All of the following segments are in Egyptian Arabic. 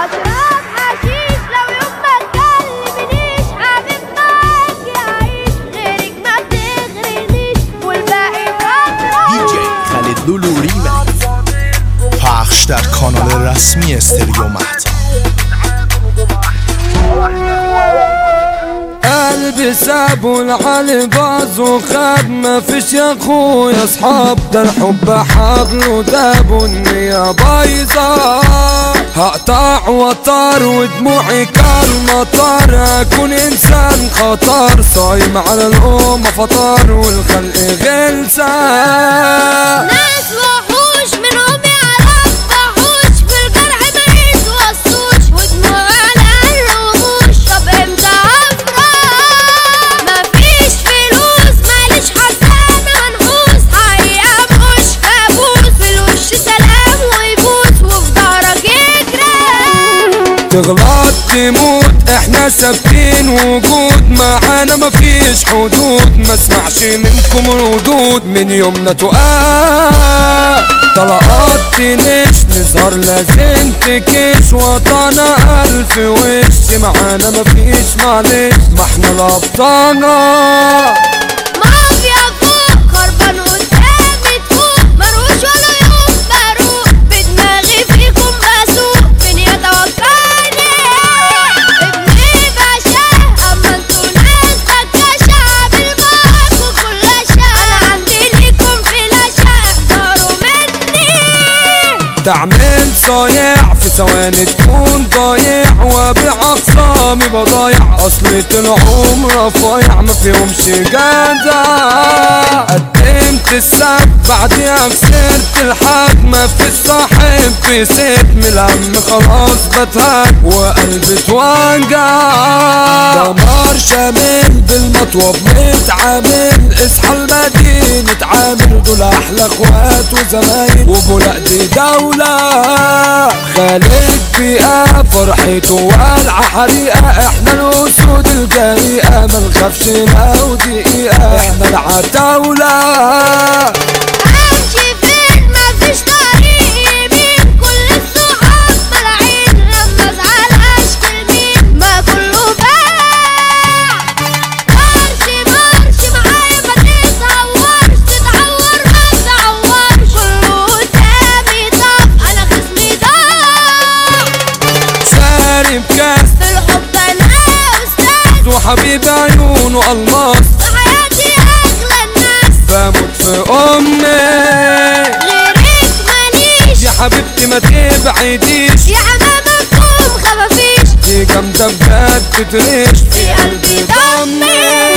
اشرب حشيش لو يوم ما تكلمنيش حبيب معاك يعيش غيرك ما بتغرنيش والباقي فترة DJ خالد لولو ریمکس پخش در کانال رسمی استریو مهتا قلبي سابوا العلي باظ وخاب ما فيش يا اخويا اصحاب ده الحب حبل وداب النية بايظة هقطع وطار ودموعي كالمطر اكون انسان خطر صايم على الامة فطار والخلق غلسة ناس وحوش منهم يعرف وحوش في الجرح ما يتوصوش ودموع على الرموش طب امتى افرح مفيش فلوس ماليش حسانة منحوس حقيقة مش كابوس في الوش سلام ويبوس وفي ظهرك يجري تغلط تموت احنا ثابتين وجود معانا مفيش حدود ما اسمعش منكم ردود من يومنا تقال طلقات تنش نظهر لازم تكش وطنا الف وش معانا مفيش معلش ما احنا الابطالة مافيا فوق خربان قدامي تفوق مروش ولا يوم بروق بدماغي فيكم بسوق مين يتوقعني ابني باشا اما انتوا ناس بكاشة عامل معاكوا كل شيء انا عندي ليكم فلاشة اختاروا مني تعمل صايع في ثواني تكون ضايع وابيع اقسامي بضايع اصلي طلعوا رفايع ما فيهمش جدع قدمت السب بعديها خسرت الحق ما في الصاحب في ست من الهم خلاص بتهك وقلبي اتوجع دمار شامل بالمطوب متعامل اصحى المدينة عامل دول احلى اخوات وزمايل وبولا دي دولة خالد بيئة فرحته والعة حريقة احنا الاسود الجريئة ما نخافش لو دقيقة احنا العتاولة امشي فين مفيش طريق يمين كل الصحاب ملاعين لما ازعل اشكي لمين ما كله باع مارش مارش معايا ما تتهورش تتعور ما تتعورش كله قدامي طف انا خصمي ضاع شارب كاس في الحب انا استاذ وحبيب عيونه الماس في حياتي اغلى الناس بموت في امي غيرك ماليش يا حبيبتي ما تبعديش يا حمامكم خفافيش دي جامدة بجد تريش في قلبي ضمي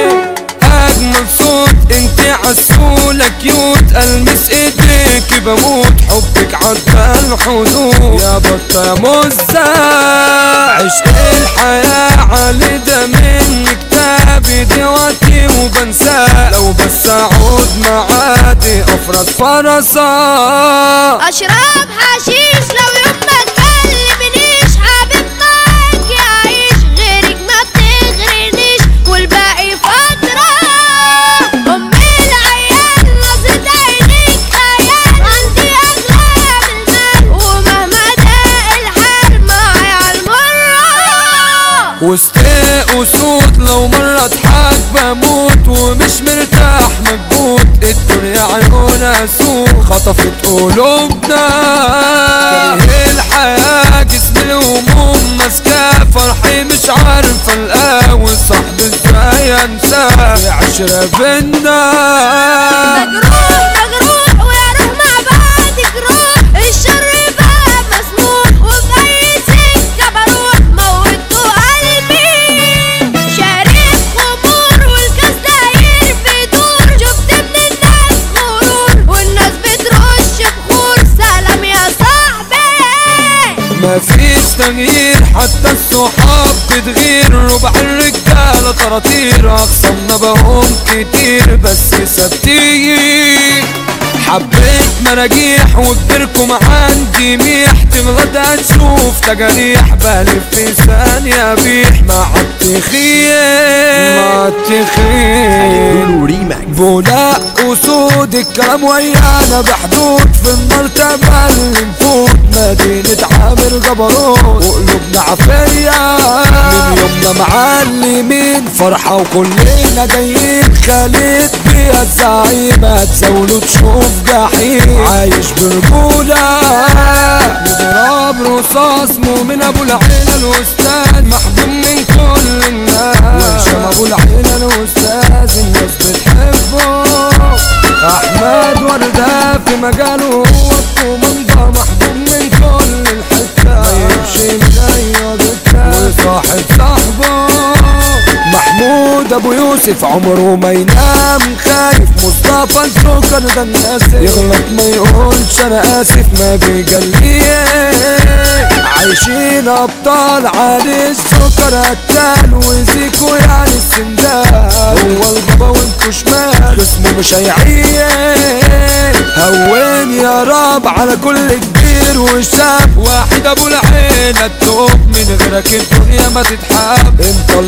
اجمل صوت انت عسولة كيوت المس ايديك بموت حبك عدى الحدود يا بطة يا مزة عشق الحياة علي ده من كتابي دلوقتي وبنساه لو بس اعود معادي افرس فرسا اشرب حشيش لو يوم ما تكلمنيش حبيب معاك يعيش غيرك ما بتغرنيش والباقي فترة امي العيال نظرة عينيك خيال عندي اغلى من المال ومهما ضاق الحال معايا عالمرة وسط اسود لو مرة اضحك بموت ومش مرتاح مكبوت الدنيا عيونها سوق خطفت قلوبنا كاره الحياة جسم الهموم ماسكاه فرحي مش عارف القاه صاحب ازاي انساه في عشرة بينا مجروح مجروح ويا روح مع بعض جروح الشر بقى مسموح وفي اي سكه بروح موتوا قلبي شارب خمور والكاس داير بدور شفت من الناس غرور والناس بترش بخور سلام يا صاحبي مفيش تغيير حتى الصحاب بتغير ربع الرجالة طراطير أخصمنا بهم كتير بس ثابتين حبيت مراجيح وكبركم عندي ميح تغلط هتشوف تجاريح بلف في ثانية بيح مع التخيل مع التخيل لولو ريمكس بولاء اسود الكلام ويانا بحدود في المرتبة اللي نفوت مدينة عامر جبروت فرحة وكلنا جايين خالد بيها الزعيمة تزاوله تشوف جحيم عايش برجولة نضرب رصاص مؤمن ابو العيلة الاستاذ محبوب من كل الناس وهشام ابو العيلة الاستاذ الناس بتحبه احمد وردة في مجاله هو الكومندا محبوب من كل الحتة ما يمشي من اي دكة وصاحب صاحبه محمود ابو يوسف عمره ما ينام خايف مصطفى الجوكر ده الناس يغلط ما يقولش انا اسف ما بيجليه عايشين ابطال علي السكر قتال وزيكو يعني السندال هو البابا وانتو شمال اسمه مش هيعيش هون يا رب على كل كبير وشاب واحد ابو العين التوب من غيرك الدنيا ما تتحب انت